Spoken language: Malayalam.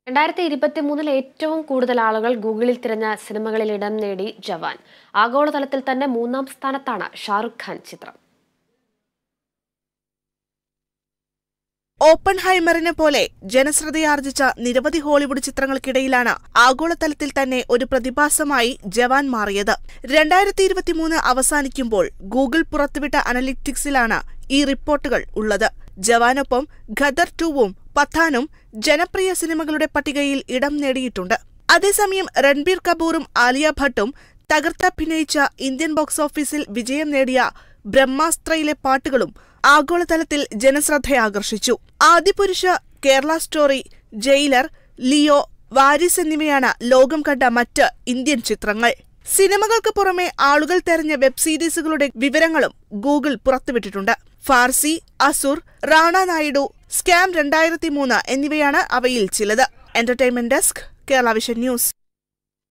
രണ്ടായിരത്തി ഇരുപത്തി മൂന്നിൽ ഏറ്റവും കൂടുതൽ ആളുകൾ ഗൂഗിളിൽ തിരഞ്ഞ സിനിമകളിൽ ഇടം നേടി ജവാൻ ആഗോളതലത്തിൽ തന്നെ മൂന്നാം സ്ഥാനത്താണ് ഷാറുഖ് ഖാൻ ചിത്രം ഓപ്പൺ ഹൈമറിനെ പോലെ ജനശ്രദ്ധയാർജിച്ച നിരവധി ഹോളിവുഡ് ചിത്രങ്ങൾക്കിടയിലാണ് ആഗോളതലത്തിൽ തന്നെ ഒരു പ്രതിഭാസമായി ജവാൻ മാറിയത് രണ്ടായിരത്തി ഇരുപത്തിമൂന്ന് അവസാനിക്കുമ്പോൾ ഗൂഗിൾ പുറത്തുവിട്ട അനലിറ്റിക്സിലാണ് ഈ റിപ്പോർട്ടുകൾ ഉള്ളത് ജവാനൊപ്പം ഖദർ ടൂവും പത്താനും ജനപ്രിയ സിനിമകളുടെ പട്ടികയിൽ ഇടം നേടിയിട്ടുണ്ട് അതേസമയം രൺബീർ കപൂറും ആലിയ ഭട്ടും തകർത്തഭിനയിച്ച ഇന്ത്യൻ ബോക്സ് ഓഫീസിൽ വിജയം നേടിയ ബ്രഹ്മാസ്ത്രയിലെ പാട്ടുകളും ആഗോളതലത്തിൽ ജനശ്രദ്ധയാകർഷിച്ചു Adipurush Kerala Story Jailer Leo Varis എന്നിവയാണ് ലോകം കണ്ട മറ്റ് ഇന്ത്യൻ ചിത്രങ്ങൾ സിനിമകൾക്ക് പുറമെ ആളുകൾ തെരഞ്ഞ വെബ് സീരീസുകളുടെ വിവരങ്ങളും ഗൂഗിൾ പുറത്തുവിട്ടിട്ടുണ്ട് ഫാർസി അസുർ റാണ നായിഡു സ്കാം രണ്ടായിരത്തി മൂന്ന് എന്നിവയാണ് അവയിൽ ചിലത് entertainment desk Kerala Vision news